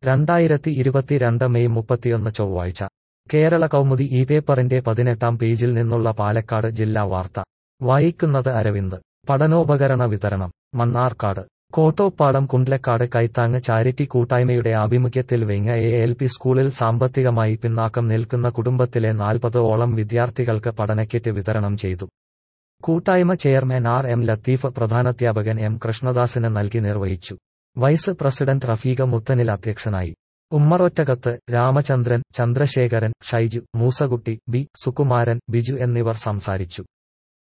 രണ്ടായിരത്തി ഇരുപത്തിരണ്ട് മെയ് മുപ്പത്തിയൊന്ന് ചൊവ്വാഴ്ച കേരള കൗമുദി ഈ പേപ്പറിന്റെ പതിനെട്ടാം പേജിൽ നിന്നുള്ള പാലക്കാട് ജില്ലാ വാർത്ത വായിക്കുന്നത് അരവിന്ദ് പഠനോപകരണ വിതരണം മണ്ണാർക്കാട് കോട്ടോപ്പാടം കുണ്ട്ലക്കാട് കൈത്താങ് ചാരിറ്റി കൂട്ടായ്മയുടെ ആഭിമുഖ്യത്തിൽ വെങ്ങ എ എൽ പി സ്കൂളിൽ സാമ്പത്തികമായി പിന്നാക്കം നിൽക്കുന്ന കുടുംബത്തിലെ നാൽപ്പത് ഓളം വിദ്യാർത്ഥികൾക്ക് പഠനക്കിറ്റ് വിതരണം ചെയ്തു കൂട്ടായ്മ ചെയർമാൻ ആർ എം ലത്തീഫ് പ്രധാനാധ്യാപകൻ എം കൃഷ്ണദാസിന് നൽകി നിർവഹിച്ചു വൈസ് പ്രസിഡന്റ് റഫീഖ മുത്തനിൽ അധ്യക്ഷനായി ഉമ്മറൊറ്റകത്ത് രാമചന്ദ്രൻ ചന്ദ്രശേഖരൻ ഷൈജു മൂസകുട്ടി ബി സുകുമാരൻ ബിജു എന്നിവർ സംസാരിച്ചു